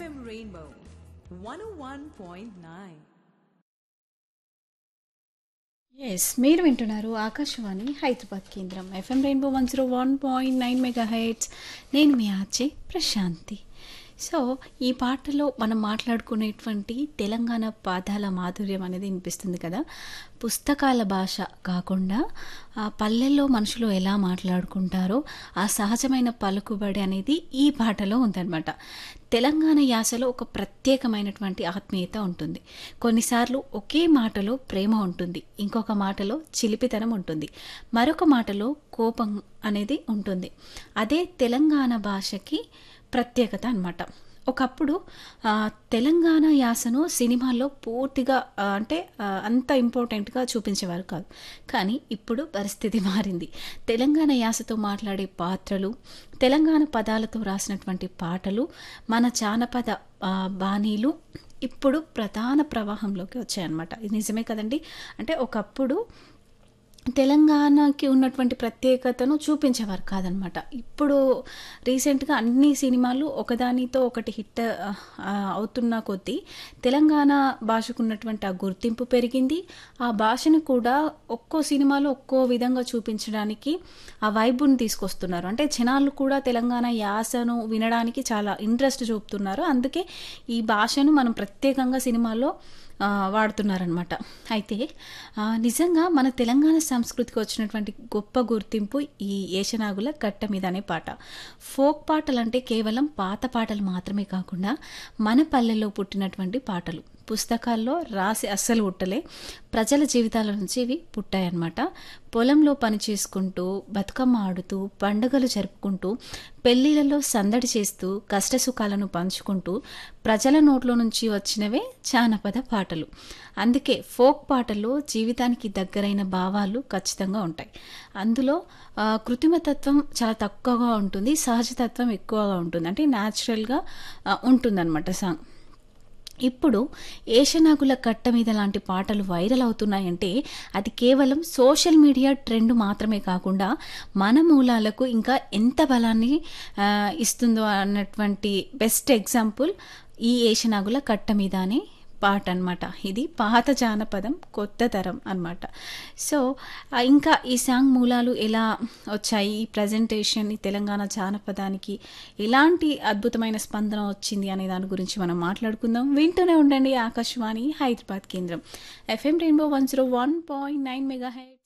FM Rainbow 101.9. Yes మీరు వింటున్నారు ఆకాశవాణి హైదరాబాద్ కేంద్రం FM rainbow one zero one point nine mega hits నేను మీ ఆర్జే ప్రశాంతి సో ఈ పాటలో మనం మాట్లాడుకునేటువంటి తెలంగాణ పాదాల మాధుర్యం అనేది వినిపిస్తుంది కదా పుస్తకాల భాష కాకుండా ఆ పల్లెల్లో మనుషులు ఎలా మాట్లాడుకుంటారో ఆ సహజమైన పలుకుబడి అనేది ఈ పాటలో ఉందన్నమాట తెలంగాణ యాసలో ఒక ప్రత్యేకమైనటువంటి ఆత్మీయత ఉంటుంది కొన్నిసార్లు ఒకే మాటలో ప్రేమ ఉంటుంది ఇంకొక మాటలో చిలిపితనం ఉంటుంది మరొక మాటలో కోపం అనేది ఉంటుంది అదే తెలంగాణ భాషకి ప్రత్యేకత అన్నమాట ఒకప్పుడు ఆ, తెలంగాణ యాసను సినిమాల్లో పూర్తిగా ఆ, అంటే ఆ, అంత ఇంపార్టెంట్గా చూపించేవారు కాదు కానీ ఇప్పుడు పరిస్థితి మారింది తెలంగాణ యాసతో మాట్లాడే పాత్రలు తెలంగాణ పదాలతో రాసినటువంటి పాటలు మన జానపద ఆ, బాణీలు ఇప్పుడు ప్రధాన ప్రవాహంలోకి వచ్చాయన్నమాట ఇది నిజమే కదండి అంటే ఒకప్పుడు తెలంగాణకి ఉన్నటువంటి ప్రత్యేకతను చూపించేవారు కాదనమాట ఇప్పుడు రీసెంట్గా అన్ని సినిమాలు ఒకదానితో ఒకటి హిట్ ఆ, అవుతున్న కొద్దీ తెలంగాణ భాషకు ఉన్నటువంటి ఆ గుర్తింపు పెరిగింది ఆ భాషను కూడా ఒక్కో సినిమాలో ఒక్కో విధంగా చూపించడానికి ఆ వైబుని తీసుకొస్తున్నారు అంటే జనాలు కూడా తెలంగాణ యాసను వినడానికి చాలా ఇంట్రెస్ట్ చూపుతున్నారు అందుకే ఈ భాషను మనం ప్రత్యేకంగా సినిమాల్లో ఆ, వాడుతున్నారనమాట అయితే ఆ, నిజంగా మన తెలంగాణ సంస్కృతికి వచ్చినటువంటి గొప్ప గుర్తింపు ఈ ఏషనాగుల కట్ట మీద అనే పాట ఫోక్ పాటలు అంటే కేవలం పాత పాటలు మాత్రమే కాకుండా మన పల్లెల్లో పుట్టినటువంటి పాటలు పుస్తకాల్లో రాసి అస్సలు పుట్టలే ప్రజల జీవితాల నుంచి ఇవి పుట్టాయన్నమాట పొలంలో పని చేసుకుంటూ బతుకమ్మ ఆడుతూ పండుగలు జరుపుకుంటూ పెళ్లిళ్లలో సందడి చేస్తూ కష్టసుఖాలను పంచుకుంటూ ప్రజల నోట్లో నుంచి వచ్చినవే జానపద పాటలు అందుకే ఫోక్ పాటల్లో జీవితానికి దగ్గరైన భావాలు ఖచ్చితంగా ఉంటాయి అందులో ఆ, కృత్రిమతత్వం చాలా తక్కువగా ఉంటుంది సహజతత్వం ఎక్కువగా ఉంటుంది అంటే న్యాచురల్గా ఉంటుందన్నమాట సాంగ్ ఇప్పుడు ఏషనాగుల కట్ట మీద లాంటి పాటలు వైరల్ అవుతున్నాయంటే అది కేవలం సోషల్ మీడియా ట్రెండ్ మాత్రమే కాకుండా మన మూలాలకు ఇంకా ఎంత బలాన్ని ఆ, ఇస్తుందో అన్నటువంటి బెస్ట్ ఎగ్జాంపుల్ ఈ ఏషనాగుల కట్ట మీద అనే పాట అనమాట ఇది పాత జానపదం కొత్త తరం అనమాట సో ఆ, ఇంకా ఈ సాంగ్ మూలాలు ఎలా వచ్చాయి ఈ ప్రజెంటేషన్ ఈ తెలంగాణ జానపదానికి ఎలాంటి అద్భుతమైన స్పందన వచ్చింది అనే దాని గురించి మనం మాట్లాడుకుందాం వింటూనే ఉండండి ఆకాశవాణి హైదరాబాద్ కేంద్రం FM rainbow one zero one point nine mega height